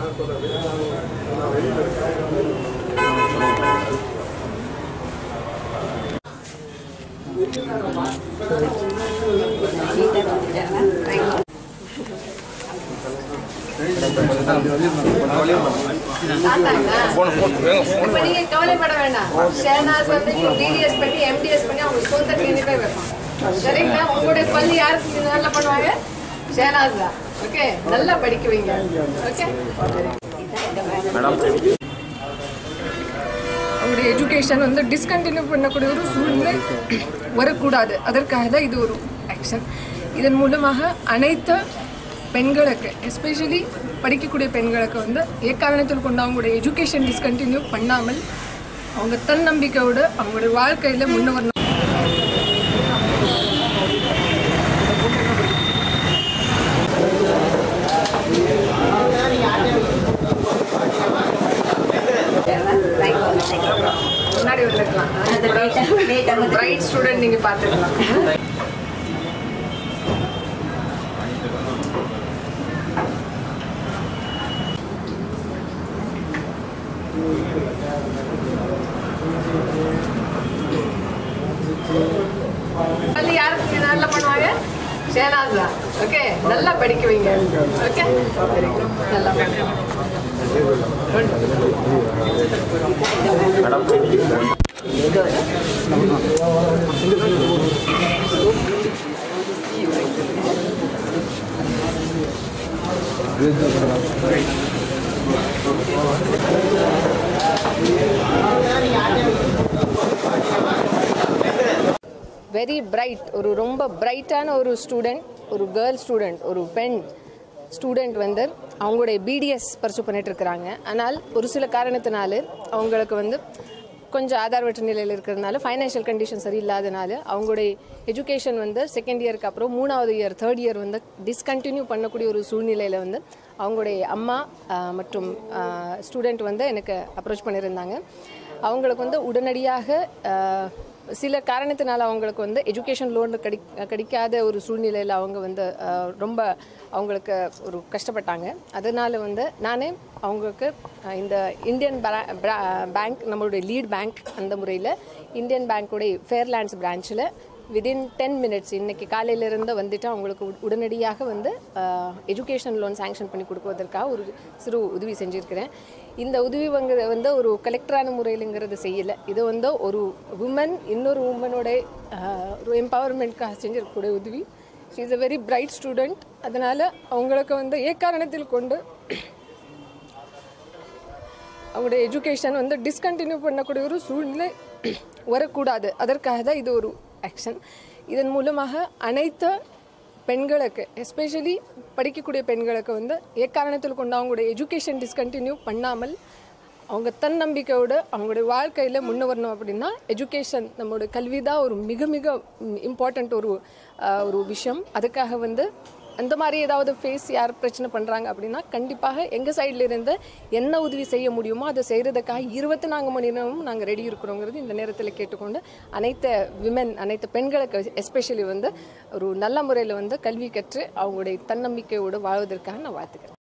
இப்ப நீங்க கவலைப்பட வேண்டாம் ஷேனாஸ் வந்து இப்போ பிடிஎஸ் பண்ணி எம்டிஎஸ் பண்ணி அவங்க சொந்த கிளினிக்கே வைப்பான் சரிங்களா உங்களுடைய பள்ளி யாருக்கு நல்லா பண்ணுவாங்க ஷேனாஸ் தான் ஓகே நல்லா படிக்க வைங்க ஓகே அவங்களுடைய எஜுகேஷன் வந்து டிஸ்கண்டினியூ பண்ணக்கூடிய ஒரு சூழ்நிலை வரக்கூடாது அதற்காக தான் இது ஒரு ஆக்ஷன் இதன் மூலமாக அனைத்து பெண்களுக்கு எஸ்பெஷலி படிக்கக்கூடிய பெண்களுக்கு வந்து எக்காரணத்தில் கொண்டு அவங்களுடைய எஜுகேஷன் டிஸ்கண்டினியூ பண்ணாமல் அவங்க தன்னம்பிக்கையோடு அவங்களுடைய வாழ்க்கையில் முன்ன வரணும் முன்னாடி வந்துருக்கலாம் பிரைட் ஸ்டூடெண்ட் நீங்கள் பார்த்துக்கலாம் பள்ளி யாருக்கு இங்க நல்லா பண்ணுவாங்க ஷேனாஸ் தான் ஓகே நல்லா படிக்க வைங்க ஓகே வெரி குட் நல்லா பண்ணுங்க வெரி பிரைட் ஒரு ரொம்ப பிரைட்டான ஒரு ஸ்டூடெண்ட் ஒரு கேர்ள் ஸ்டூடெண்ட் ஒரு பெண் ஸ்டூடெண்ட் வந்து அவங்களுடைய பிடிஎஸ் பர்சூ பண்ணிட்டு இருக்கிறாங்க ஆனால் ஒரு சில காரணத்தினால அவங்களுக்கு வந்து கொஞ்சம் ஆதாரவற்ற நிலையில் இருக்கிறதுனால ஃபைனான்ஷியல் கண்டிஷன் சரியில்லாதனால அவங்களுடைய எஜுகேஷன் வந்து செகண்ட் இயருக்கு அப்புறம் மூணாவது இயர் தேர்ட் இயர் வந்து டிஸ்கண்டினியூ பண்ணக்கூடிய ஒரு சூழ்நிலையில் வந்து அவங்களுடைய அம்மா ஆஹ், மற்றும் ஸ்டூடெண்ட் வந்து எனக்கு அப்ரோச் பண்ணியிருந்தாங்க அவங்களுக்கு வந்து உடனடியாக ஆஹ், சில காரணத்தினால அவங்களுக்கு வந்து எஜுகேஷன் லோன் கிடை கிடைக்காத ஒரு சூழ்நிலையில் அவங்க வந்து ஆஹ், ரொம்ப அவங்களுக்கு ஒரு கஷ்டப்பட்டாங்க அதனால வந்து நானே அவங்களுக்கு ஆஹ், இந்த இந்தியன் பேங்க் நம்மளுடைய லீட் பேங்க் அந்த முறையில் இந்தியன் பேங்க்குடைய ஃபேர்லேண்ட்ஸ் பிரான்ச்சில் விதின் டென் மினிட்ஸ் இன்னைக்கு காலையிலிருந்து வந்துட்டு அவங்களுக்கு உட- உடனடியாக வந்து எஜுகேஷன் லோன் சாங்ஷன் பண்ணி கொடுக்குவதற்காக ஒரு சிறு உதவி செஞ்சுருக்கிறேன் இந்த உதவி வந்து வந்து ஒரு கலெக்டரான முறையிலுங்கிறது செய்யலை இது வந்து ஒரு உமன் இன்னொரு உமனோட ஒரு எம்பவர்மெண்ட்காக செஞ்சிருக்கக்கூடிய உதவி she is a very bright student அதனால் அவங்களுக்கு வந்து ஏக்காரணத்தில் கொண்டு அவங்களுடைய எஜுகேஷன் வந்து டிஸ்கண்டினியூ பண்ணக்கூடிய ஒரு சூழ்நிலை வரக்கூடாது அதற்காக தான் இது ஒரு ஆக்ஷன் இதன் மூலமாக அனைத்து பெண்களுக்கு எஸ்பெஷலி படிக்கக்கூடிய பெண்களுக்கு வந்து எக்காரணத்தில் கொண்டு அவங்களுடைய எஜுகேஷன் டிஸ்கண்டினியூ பண்ணாமல் அவங்க தன்னம்பிக்கையோடு அவங்களுடைய வாழ்க்கையில் முன்ன வரணும் அப்படின்னா எஜுகேஷன் நம்மளோட கல்வி தான் ஒரு மிக மிக இம்பார்ட்டண்ட் ஒரு ஆஹ், ஒரு விஷயம் அதுக்காக வந்து அந்த மாதிரி ஏதாவது ஃபேஸ் யார் பிரச்சனை பண்ணுறாங்க அப்படின்னா கண்டிப்பாக எங்கள் சைடில் இருந்து என்ன உதவி செய்ய முடியுமோ அதை செய்கிறதுக்காக இருபத்தி நான்கு மணி நேரமும் நாங்கள் ரெடி இருக்கிறோங்கிறது இந்த நேரத்தில் கேட்டுக்கொண்டு அனைத்து விமன் அனைத்து பெண்களுக்கு எஸ்பெஷலி வந்து ஒரு நல்ல முறையில் வந்து கல்வி கற்று அவங்களுடைய தன்னம்பிக்கையோடு வாழ்வதற்காக நான் வாழ்த்துக்கிறேன்